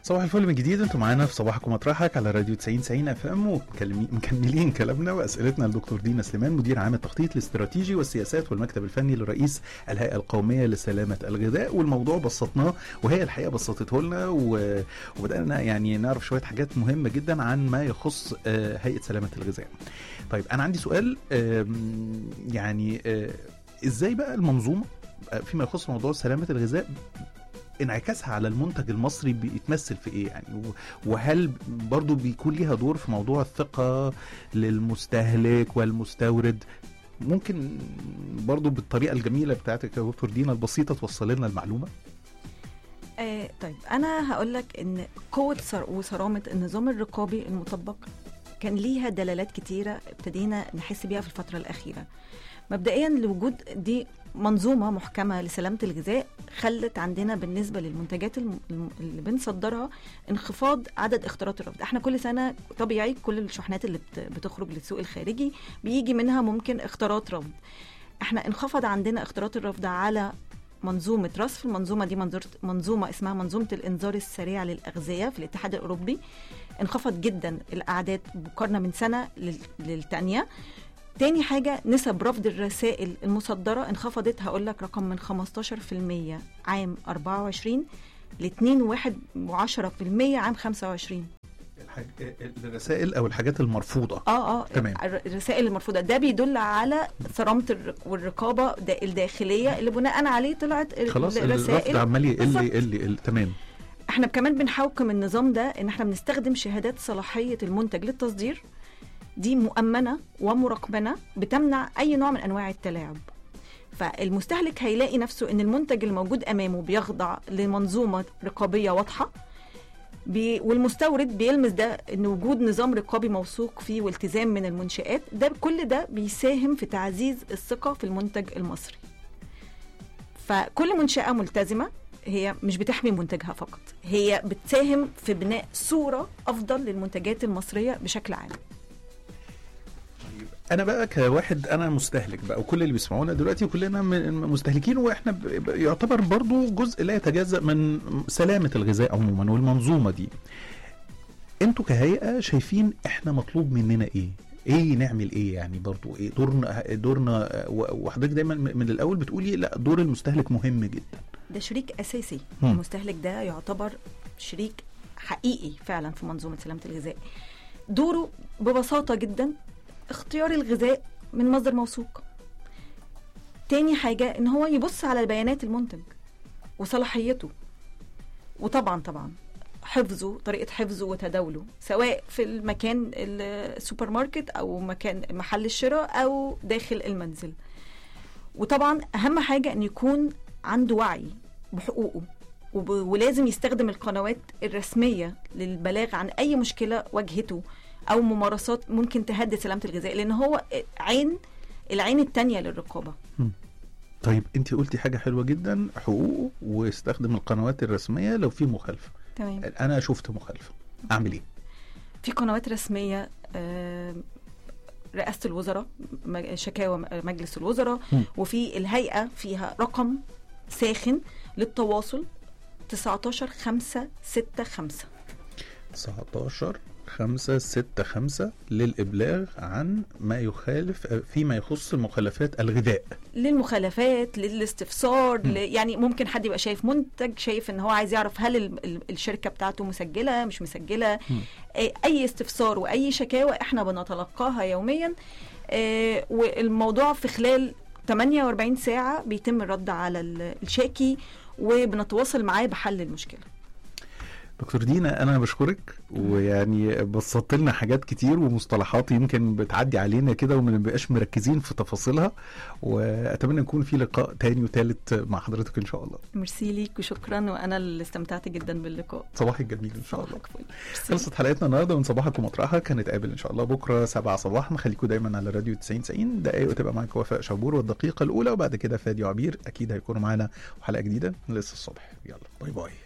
صباح الفل من جديد انتوا معانا في صباحكم مطرحك على راديو 90 90 اف ام ومكملين كلامنا واسئلتنا لدكتور دينا سليمان مدير عام التخطيط الاستراتيجي والسياسات والمكتب الفني لرئيس الهيئه القوميه لسلامه الغذاء والموضوع بسطناه وهي الحقيقه بسطته لنا و... وبدانا يعني نعرف شويه حاجات مهمه جدا عن ما يخص آه، هيئه سلامه الغذاء. طيب انا عندي سؤال آم، يعني آه، ازاي بقى المنظومه آه، فيما يخص موضوع سلامه الغذاء انعكاسها على المنتج المصري بيتمثل في ايه يعني و- وهل برضو بيكون ليها دور في موضوع الثقة للمستهلك والمستورد ممكن برضو بالطريقة الجميلة بتاعتك يا دكتور دينا البسيطة توصل لنا المعلومة آه طيب انا هقول لك ان قوه صر- وصرامه النظام الرقابي المطبق كان ليها دلالات كتيره ابتدينا نحس بيها في الفتره الاخيره مبدئيا لوجود دي منظومه محكمه لسلامه الغذاء خلت عندنا بالنسبه للمنتجات الم- الم- اللي بنصدرها انخفاض عدد اختراط الرفض احنا كل سنه طبيعي كل الشحنات اللي بت- بتخرج للسوق الخارجي بيجي منها ممكن اختراط رفض احنا انخفض عندنا اختراط الرفض على منظومة رصف المنظومة دي منظورة منظومة اسمها منظومة الإنذار السريع للأغذية في الاتحاد الأوروبي انخفض جدا الأعداد مقارنة من سنة لل- للتانية تاني حاجة نسب رفض الرسائل المصدرة انخفضت هقول لك رقم من 15% عام 24 ل 2.1% عام 25 الحاج... الرسائل او الحاجات المرفوضة اه اه تمام. الر- الرسائل المرفوضه ده بيدل على صرامه الر- والرقابه دا- الداخليه اللي بناء عليه طلعت خلاص الرفض الرسائل عمال يقل بالظبط. يقل يقل تمام احنا كمان بنحوكم النظام ده ان احنا بنستخدم شهادات صلاحيه المنتج للتصدير دي مؤمنه ومرقمنه بتمنع اي نوع من انواع التلاعب فالمستهلك هيلاقي نفسه ان المنتج الموجود امامه بيخضع لمنظومه رقابيه واضحه بي والمستورد بيلمس ده ان وجود نظام رقابي موثوق فيه والتزام من المنشآت ده كل ده بيساهم في تعزيز الثقه في المنتج المصري فكل منشأة ملتزمة هي مش بتحمي منتجها فقط هي بتساهم في بناء صورة أفضل للمنتجات المصرية بشكل عام انا بقى كواحد انا مستهلك بقى وكل اللي بيسمعونا دلوقتي وكلنا م- مستهلكين واحنا ب- ب- يعتبر برضو جزء لا يتجزا من سلامه الغذاء عموما والمنظومه دي انتوا كهيئه شايفين احنا مطلوب مننا ايه ايه نعمل ايه يعني برضو ايه دورنا دورنا و- وحضرتك دايما م- من الاول بتقولي لا دور المستهلك مهم جدا ده شريك أساسي مم. المستهلك ده يعتبر شريك حقيقي فعلا في منظومة سلامة الغذاء دوره ببساطة جدا اختيار الغذاء من مصدر موثوق تاني حاجة ان هو يبص على بيانات المنتج وصلاحيته وطبعا طبعا حفظه طريقة حفظه وتداوله سواء في المكان السوبر ماركت أو مكان محل الشراء أو داخل المنزل وطبعا أهم حاجة أن يكون عنده وعي بحقوقه وب... ولازم يستخدم القنوات الرسمية للبلاغ عن أي مشكلة واجهته أو ممارسات ممكن تهدد سلامة الغذاء لأن هو عين العين التانية للرقابة طيب انت قلتي حاجه حلوه جدا حقوقه واستخدم القنوات الرسميه لو في مخالفه تمام انا شفت مخالفه اعمل ايه في قنوات رسمية آه، رئاسة الوزراء م- شكاوى م- مجلس الوزراء مم. وفي الهيئة فيها رقم ساخن للتواصل 19 5 6 5 19 5 6 5 للإبلاغ عن ما يخالف فيما يخص مخالفات الغذاء للمخالفات للاستفسار مم. ل... يعني ممكن حد يبقى شايف منتج شايف ان هو عايز يعرف هل ال... ال- الشركه بتاعته مسجله مش مسجله مم. آه، اي استفسار واي شكاوى احنا بنتلقاها يوميا آه، والموضوع في خلال 48 ساعه بيتم الرد على ال- الشاكي وبنتواصل معاه بحل المشكله دكتور دينا أنا بشكرك ويعني بسطت لنا حاجات كتير ومصطلحات يمكن بتعدي علينا كده وما نبقاش مركزين في تفاصيلها وأتمنى يكون في لقاء تاني وتالت مع حضرتك إن شاء الله ميرسي ليك وشكرا وانا اللي استمتعت جدا باللقاء صباحك جميل إن شاء الله صباحك فل ميرسي. خلصت حلقتنا النهارده من صباحك ومطرحك هنتقابل ان شاء الله بكره 7 صباحا خليكم دايما على راديو 90 90 دقايق وتبقى معاك وفاء شابور والدقيقه الاولى وبعد كده فادي وعبير اكيد هيكونوا معانا وحلقه جديده لسه الصبح يلا باي باي